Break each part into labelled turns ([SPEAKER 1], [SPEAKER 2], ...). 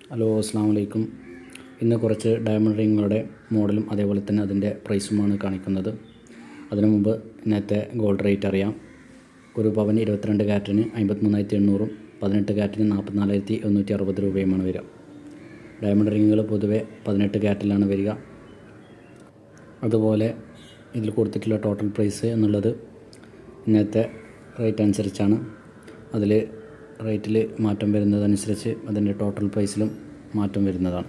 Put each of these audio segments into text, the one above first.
[SPEAKER 1] hello അസ്സാം വലൈക്കും ഇന്ന് കുറച്ച് ഡയമണ്ട് റിങ്ങുകളുടെ മോഡലും അതേപോലെ തന്നെ അതിൻ്റെ പ്രൈസുമാണ് കാണിക്കുന്നത് അതിനു മുമ്പ് ഇന്നത്തെ ഗോൾഡ് റേറ്റ് അറിയാം ഒരു പവന് ഇരുപത്തിരണ്ട് കാരറ്റിന് അമ്പത്തിമൂന്നായിരത്തി എണ്ണൂറും പതിനെട്ട് കാരറ്റിന് നാൽപ്പത്തിനാലായിരത്തി എണ്ണൂറ്റി അറുപത് രൂപയുമാണ് വരിക ഡയമണ്ട് റിങ്ങുകൾ പൊതുവെ പതിനെട്ട് കാരറ്റിലാണ് വരിക അതുപോലെ ഇതിൽ കൊടുത്തിട്ടുള്ള ടോട്ടൽ പ്രൈസ് എന്നുള്ളത് ഇന്നത്തെ റേറ്റ് അനുസരിച്ചാണ് അതിൽ റേറ്റിൽ മാറ്റം വരുന്നതനുസരിച്ച് അതിൻ്റെ ടോട്ടൽ പ്രൈസിലും മാറ്റം വരുന്നതാണ്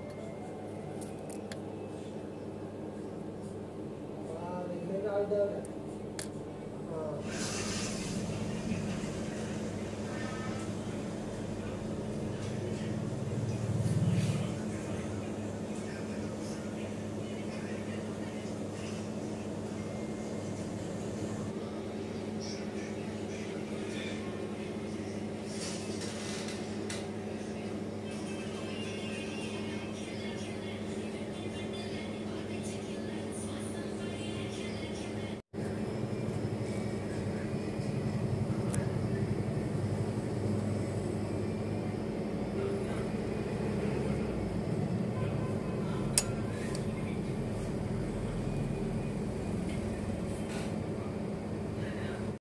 [SPEAKER 2] Wow,